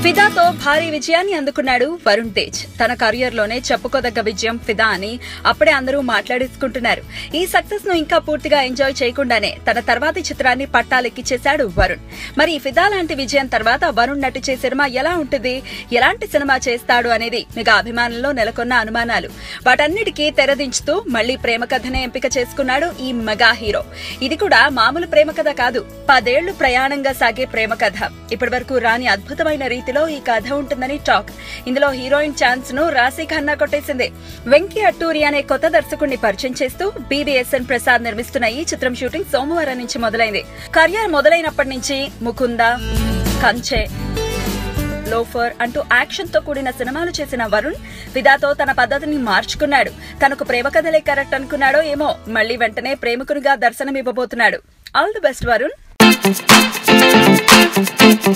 ఫిదాతో భారీ విజయాన్ని అందుకున్నాడు వరుణ్ తేజ్ తన కెరియర్ లోనే చెప్పుకోదగ్గ విజయం ఫిదా అని అప్పుడే అందరూ మాట్లాడేసుకుంటున్నారు ఈ సక్సెస్ ను ఇంకా పూర్తిగా ఎంజాయ్ చేయకుండానే తన తర్వాతి చిత్రాన్ని పట్టాలెక్కిచ్చేశాడు వరుణ్ మరి ఈ ఫిదా లాంటి విజయం తర్వాత వరుణ్ నటించే సినిమా ఎలా ఉంటుంది ఎలాంటి సినిమా చేస్తాడు అనేది మెగా అభిమానుల్లో నెలకొన్న అనుమానాలు వాటన్నిటికీ తెరదించుతూ మళ్లీ ప్రేమ కథనే ఎంపిక చేసుకున్నాడు ఈ మెగా హీరో ఇది కూడా మామూలు ప్రేమ కథ కాదు పదేళ్లు ప్రయాణంగా సాగే ప్రేమ కథ ఇప్పటి వరకు రాని అద్భుతమైన రీతిలో ఈ కథ ఉంటుందని టాక్ ఇందులో హీరోయిన్ ఛాన్స్ ను రాశి ఖన్నా కొట్టేసింది వెంకీ అట్టూరి అనే కొత్త దర్శకుడిని పరిచయం చేస్తూ బీబీఎస్ఎన్ ప్రసాద్ నిర్మిస్తున్న ఈ చిత్రం షూటింగ్ సోమవారం నుంచి మొదలైంది కెరియర్ మొదలైనప్పటి నుంచి ముకుంద కంచె లోఫర్ అంటూ యాక్షన్ తో కూడిన సినిమాలు చేసిన వరుణ్ విదాతో తన పద్ధతిని మార్చుకున్నాడు తనకు ప్రేమ కథలే కరెక్ట్ అనుకున్నాడో ఏమో మళ్లీ వెంటనే ప్రేమికునిగా దర్శనమివ్వబోతున్నాడు ఆల్ ది బెస్ట్ వరుణ్